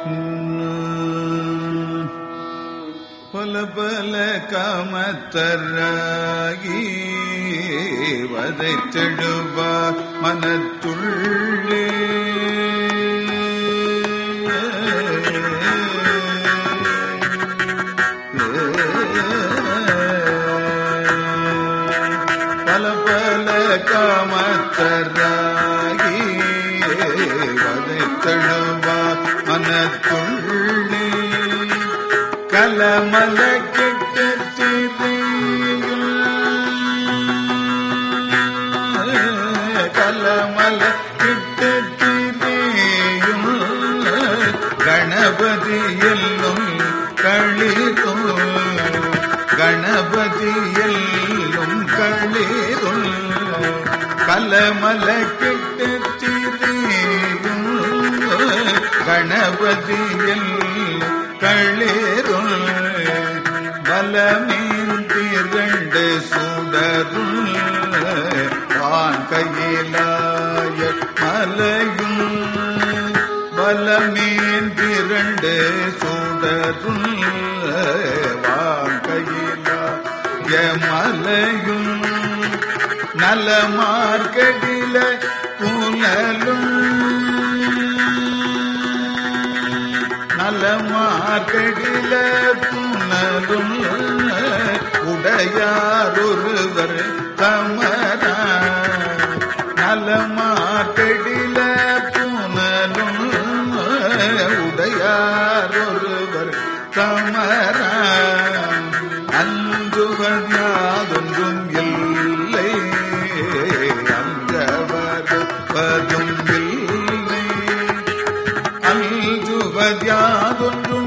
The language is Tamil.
பல பல காமத்தராகி வதைத்தெழுவார் மனத்துள்ளே பல பல காமத்தராகி வதைத்தெழுவார் மனத்துள்ளே கலமல கெட்ட கலமல கிட்ட திரியும் கணபதி எல்லும் களிரும் கணபதி எல்லும் களிரும் கலமல கிட்ட திரியும் கணபதி எல்லும் களிரும் பலமீந்திரண்டு சுடருள் வான் கையிலாய மலையும் பலமீந்திரண்டு சுடருள் வான் கையிலாய மலையும் நலமார்கடில புனலும் நலமார்கடில புனலும் உடையார் ஒருவர் தமரா நலமார்கடில புனலும் உடையார் ஒருவர் தமரா அஞ்சுவர் யாதொன்றும் இல்லை அஞ்சவரும் இல்லை அல்ஜுவத்யாதொன்றும்